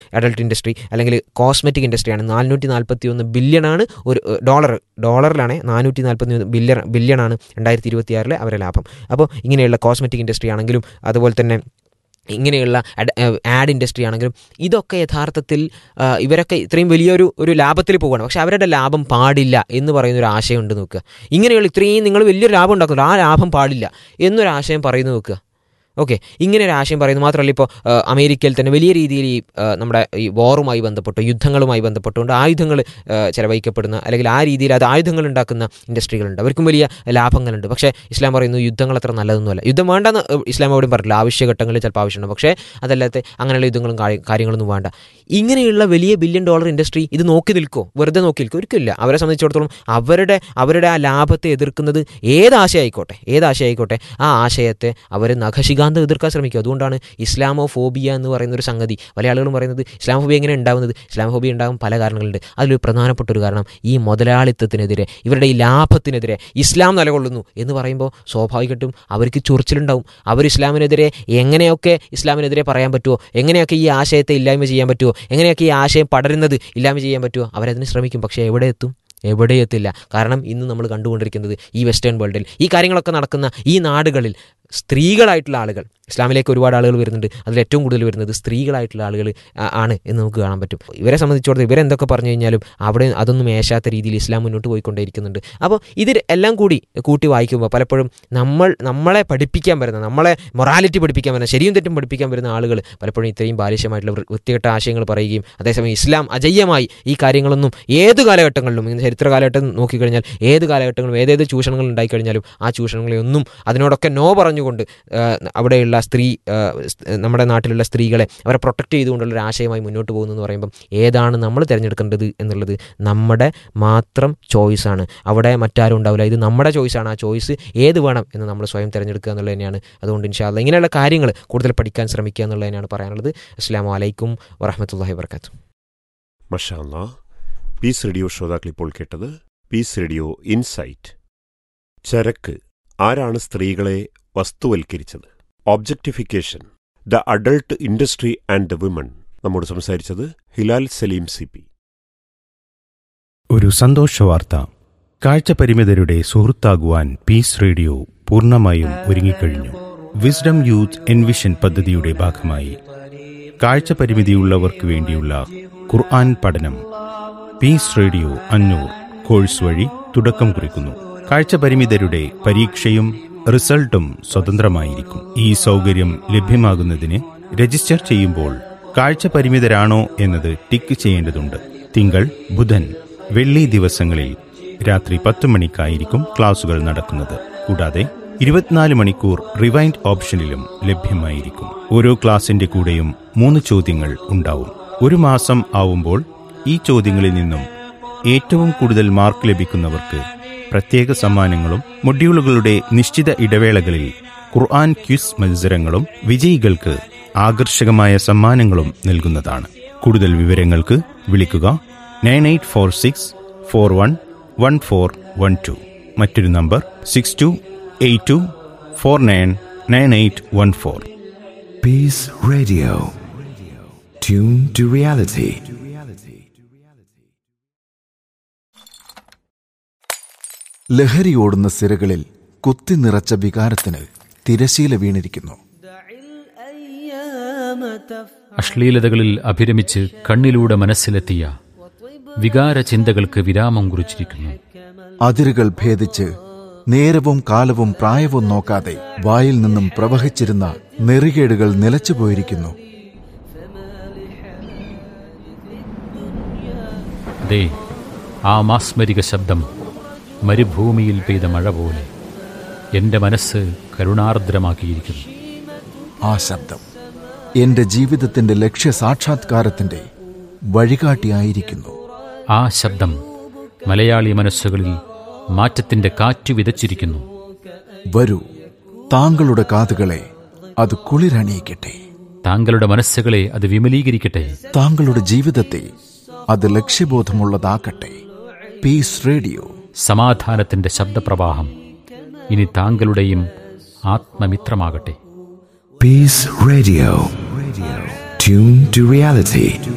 Adult industry അല്ലെങ്കിൽ cosmetic ഇൻഡസ്ട്രിയാണ് നാനൂറ്റി നാൽപ്പത്തി ഒന്ന് ബില്യണാണ് ഒരു ഡോളർ ഡോളറിലാണ് നാനൂറ്റി നാൽപ്പത്തി ഒന്ന് ബില്യൺ ബില്യണാണ് രണ്ടായിരത്തി ഇരുപത്തി ആറിലെ അവരുടെ ലാഭം അപ്പോൾ ഇങ്ങനെയുള്ള കോസ്മെറ്റിക് ഇൻഡസ്ട്രി ആണെങ്കിലും അതുപോലെ തന്നെ ഇങ്ങനെയുള്ള ആഡ് ഇൻഡസ്ട്രി ആണെങ്കിലും ഇതൊക്കെ യഥാർത്ഥത്തിൽ ആ, ഇവരൊക്കെ ഇത്രയും വലിയൊരു ഒരു ലാഭത്തിൽ പോവുകയാണ് പക്ഷേ അവരുടെ ലാഭം പാടില്ല എന്ന് പറയുന്ന ഒരു ആശയം ഉണ്ട് നോക്കുക ഇങ്ങനെയുള്ള ഇത്രയും നിങ്ങൾ വലിയൊരു ലാഭം ഉണ്ടാക്കുന്നുണ്ട് ആ ലാഭം പാടില്ല എന്നൊരു ആശയം പറയുന്നു നോക്കുക ഓക്കെ ഇങ്ങനെ ഒരു ആശയം പറയുന്നു മാത്രമല്ല ഇപ്പോൾ ആ, അമേരിക്കയിൽ തന്നെ വലിയ രീതിയിൽ ഈ ആ, നമ്മുടെ ഈ വാറുമായി ബന്ധപ്പെട്ട് യുദ്ധങ്ങളുമായി ബന്ധപ്പെട്ടുകൊണ്ട് ആയുധങ്ങൾ ആ, ചെലവഴിക്കപ്പെടുന്ന അല്ലെങ്കിൽ ആ രീതിയിൽ അത് ആയുധങ്ങൾ ഉണ്ടാക്കുന്ന ഇൻഡസ്ട്രികളുണ്ട് അവർക്കും വലിയ ലാഭങ്ങളുണ്ട് പക്ഷേ ഇസ്ലാം പറയുന്നു യുദ്ധങ്ങൾ അത്ര നല്ലതൊന്നുമല്ല യുദ്ധം വേണ്ടെന്ന് ഇസ്ലാം എവിടെയും പറഞ്ഞില്ല ആവശ്യഘട്ടങ്ങളിൽ ചിലപ്പോൾ ആവശ്യമുണ്ട് പക്ഷേ അതല്ലാത്ത അങ്ങനെയുള്ള യുദ്ധങ്ങളും കാര്യ- കാര്യങ്ങളൊന്നും വേണ്ട ഇങ്ങനെയുള്ള വലിയ ബില്യൺ ഡോളർ ഇൻഡസ്ട്രി ഇത് നോക്കി നിൽക്കുമോ വെറുതെ നോക്കി നിൽക്കുമോ ഒരിക്കലില്ല അവരെ സംബന്ധിച്ചിടത്തോളം അവരുടെ അവരുടെ ആ ലാഭത്തെ എതിർക്കുന്നത് ഏത് ആശയമായിക്കോട്ടെ ഏത് ആശയമായിക്കോട്ടെ ആ ആശയത്തെ അവർ നഖശികാന്തം എതിർക്കാൻ ശ്രമിക്കും അതുകൊണ്ടാണ് ഇസ്ലാമോ ഫോബിയ എന്ന് പറയുന്ന ഒരു സംഗതി പല ആളുകളും പറയുന്നത് ഇസ്ലാമോഫോബിയ എങ്ങനെ ഉണ്ടാകുന്നത് ഇസ്ലാമോഫോബിയ ഉണ്ടാകും പല കാരണങ്ങളുണ്ട് അതിലൊരു പ്രധാനപ്പെട്ട ഒരു കാരണം ഈ മുതലാളിത്തത്തിനെതിരെ ഇവരുടെ ഈ ലാഭത്തിനെതിരെ ഇസ്ലാം നിലകൊള്ളുന്നു എന്ന് പറയുമ്പോൾ സ്വാഭാവികമായിട്ടും അവർക്ക് ചൊറിച്ചിലുണ്ടാവും അവർ ഇസ്ലാമിനെതിരെ എങ്ങനെയൊക്കെ ഇസ്ലാമിനെതിരെ പറയാൻ പറ്റുമോ എങ്ങനെയൊക്കെ ഈ ആശയത്തെ ഇല്ലായ്മ ചെയ്യാൻ പറ്റുമോ എങ്ങനെയൊക്കെ ഈ ആശയം പടരുന്നത് ഇല്ലായ്മ ചെയ്യാൻ പറ്റുമോ അവരതിന് ശ്രമിക്കും പക്ഷേ എവിടെ എത്തും എവിടെ എത്തില്ല കാരണം ഇന്ന് നമ്മൾ കണ്ടുകൊണ്ടിരിക്കുന്നത് ഈ വെസ്റ്റേൺ വേൾഡിൽ ഈ കാര്യങ്ങളൊക്കെ നടക്കുന്ന ഈ നാടുകളിൽ സ്ത്രീകളായിട്ടുള്ള ആളുകൾ ഇസ്ലാമിലേക്ക് ഒരുപാട് ആളുകൾ വരുന്നുണ്ട് അതിൽ ഏറ്റവും കൂടുതൽ വരുന്നത് സ്ത്രീകളായിട്ടുള്ള ആളുകൾ ആ- ആണ് എന്ന് നമുക്ക് കാണാൻ പറ്റും ഇവരെ സംബന്ധിച്ചിടത്തോളം ഇവരെന്തൊക്കെ പറഞ്ഞു കഴിഞ്ഞാലും അവിടെ അതൊന്നും മേശാത്ത രീതിയിൽ ഇസ്ലാം മുന്നോട്ട് പോയിക്കൊണ്ടേയിരിക്കുന്നുണ്ട് അപ്പോൾ ഇത് എല്ലാം കൂടി കൂട്ടി വായിക്കുമ്പോൾ പലപ്പോഴും നമ്മൾ നമ്മളെ പഠിപ്പിക്കാൻ വരുന്ന നമ്മളെ മൊറാലിറ്റി പഠിപ്പിക്കാൻ വരുന്ന ശരിയും തെറ്റും പഠിപ്പിക്കാൻ വരുന്ന ആളുകൾ പലപ്പോഴും ഇത്രയും ബാലിഷ്യമായിട്ടുള്ള വൃ- വൃത്തികെട്ട ആശയങ്ങൾ പറയുകയും അതേസമയം ഇസ്ലാം അജയ്യമായി ഈ കാര്യങ്ങളൊന്നും ഏത് കാലഘട്ടങ്ങളിലും ഇന്ന് ചരിത്ര കാലഘട്ടം നോക്കിക്കഴിഞ്ഞാൽ ഏത് കാലഘട്ടങ്ങളും ഏതേത് ചൂഷണങ്ങൾ ഉണ്ടായിക്കഴിഞ്ഞാലും ആ ചൂഷണങ്ങളെ ഒന്നും അതിനോടൊക്കെ നോ പറഞ്ഞുകൊണ്ട് ആ, അവിടെയുള്ള സ്ത്രീ ആ, സ്- നമ്മുടെ നാട്ടിലുള്ള സ്ത്രീകളെ അവരെ പ്രൊട്ടക്ട് ചെയ്തുകൊണ്ടുള്ള ഒരു ആശയമായി മുന്നോട്ട് പോകുന്നു എന്ന് പറയുമ്പം ഏതാണ് നമ്മൾ തിരഞ്ഞെടുക്കേണ്ടത് എന്നുള്ളത് നമ്മുടെ മാത്രം ചോയ്സാണ് അവിടെ മറ്റാരും ഉണ്ടാവില്ല ഇത് നമ്മുടെ ചോയ്സാണ് ആ ചോയ്സ് ഏത് വേണം എന്ന് നമ്മൾ സ്വയം തിരഞ്ഞെടുക്കുക എന്നുള്ളത് തന്നെയാണ് അതുകൊണ്ട് ഇൻഷാല്ല ഇങ്ങനെയുള്ള കാര്യങ്ങൾ കൂടുതൽ പഠിക്കാൻ ശ്രമിക്കുക എന്നുള്ളത് തന്നെയാണ് പറയാനുള്ളത് അസ്സാം വലൈക്കും വറഹമത്തല്ലാഹി വർക്കാത്തു മഷാല്ല പീസ് റേഡിയോ ശ്രോതാക്കൾ ഇപ്പോൾ കേട്ടത് പീസ് റേഡിയോ ഇൻസൈറ്റ് ചരക്ക് ആരാണ് സ്ത്രീകളെ വസ്തുവൽക്കരിച്ചത് objectification the adult industry and the women നമ്മോട് സംസാരിച്ചത് ഹിലാൽ സലീം സി പി ഒരു സന്തോഷവാർത്ത കാഴ്ചപരിമിതരുടെ സുഹൃത്താകുവാൻ പീസ് റേഡിയോ പൂർണ്ണമായും ഒരുങ്ങിക്കഴിഞ്ഞു വിസ്ഡം യൂത്ത് എൻവിഷൻ പദ്ധതിയുടെ ഭാഗമായി കാഴ്ചപരിമിതിയുള്ളവർക്ക് വേണ്ടിയുള്ള ഖുർആൻ പഠനം പീസ് റേഡിയോ അഞ്ഞൂർ കോഴ്സ് വഴി തുടക്കം കുറിക്കുന്നു കാഴ്ചപരിമിതരുടെ പരീക്ഷയും റിസൾട്ടും സ്വതന്ത്രമായിരിക്കും ഈ സൗകര്യം ലഭ്യമാകുന്നതിന് രജിസ്റ്റർ ചെയ്യുമ്പോൾ കാഴ്ചപരിമിതരാണോ എന്നത് ടിക്ക് ചെയ്യേണ്ടതുണ്ട് തിങ്കൾ ബുധൻ വെള്ളി ദിവസങ്ങളിൽ രാത്രി പത്ത് മണിക്കായിരിക്കും ക്ലാസുകൾ നടക്കുന്നത് കൂടാതെ ഇരുപത്തിനാല് മണിക്കൂർ റിവൈൻഡ് ഓപ്ഷനിലും ലഭ്യമായിരിക്കും ഓരോ ക്ലാസിന്റെ കൂടെയും മൂന്ന് ചോദ്യങ്ങൾ ഉണ്ടാവും ഒരു മാസം ആവുമ്പോൾ ഈ ചോദ്യങ്ങളിൽ നിന്നും ഏറ്റവും കൂടുതൽ മാർക്ക് ലഭിക്കുന്നവർക്ക് പ്രത്യേക സമ്മാനങ്ങളും മൊഡ്യൂളുകളുടെ നിശ്ചിത ഇടവേളകളിൽ ഖുർആൻ ക്വിസ് മത്സരങ്ങളും വിജയികൾക്ക് ആകർഷകമായ സമ്മാനങ്ങളും നൽകുന്നതാണ് കൂടുതൽ വിവരങ്ങൾക്ക് വിളിക്കുക nine eight four six four one one four one two മറ്റൊരു number six two eight two four nine nine eight one four Peace Radio. Tune to reality. ലഹരിയോടുന്ന സിരകളിൽ കുത്തി നിറച്ച വികാരത്തിന് തിരശീല വീണിരിക്കുന്നു അശ്ലീലതകളിൽ അഭിരമിച്ച് കണ്ണിലൂടെ മനസ്സിലെത്തിയ വികാര ചിന്തകൾക്ക് വിരാമം കുറിച്ചിരിക്കുന്നു അതിരുകൾ ഭേദിച്ച് നേരവും കാലവും പ്രായവും നോക്കാതെ വായിൽ നിന്നും പ്രവഹിച്ചിരുന്ന നെറികേടുകൾ നിലച്ചുപോയിരിക്കുന്നു ദേ ആ മാസ്മരിക ശബ്ദം മരുഭൂമിയിൽ പെയ്ത മഴ പോലെ എൻ്റെ മനസ്സ് കരുണാർദ്രമാക്കിയിരിക്കുന്നു ആ ശബ്ദം എന്റെ ജീവിതത്തിന്റെ ലക്ഷ്യ സാക്ഷാത്കാരത്തിന്റെ വഴികാട്ടിയായിരിക്കുന്നു ആ ശബ്ദം മലയാളി മനസ്സുകളിൽ മാറ്റത്തിൻ്റെ കാറ്റ് വിതച്ചിരിക്കുന്നു വരൂ താങ്കളുടെ കാതുകളെ അത് കുളിരണിയിക്കട്ടെ താങ്കളുടെ മനസ്സുകളെ അത് വിമലീകരിക്കട്ടെ താങ്കളുടെ ജീവിതത്തെ അത് ലക്ഷ്യബോധമുള്ളതാക്കട്ടെ പീസ് റേഡിയോ സമാധാനത്തിൻ്റെ ശബ്ദപ്രവാഹം ഇനി താങ്കളുടെയും ആത്മമിത്രമാകട്ടെ Peace Radio. Tune to reality.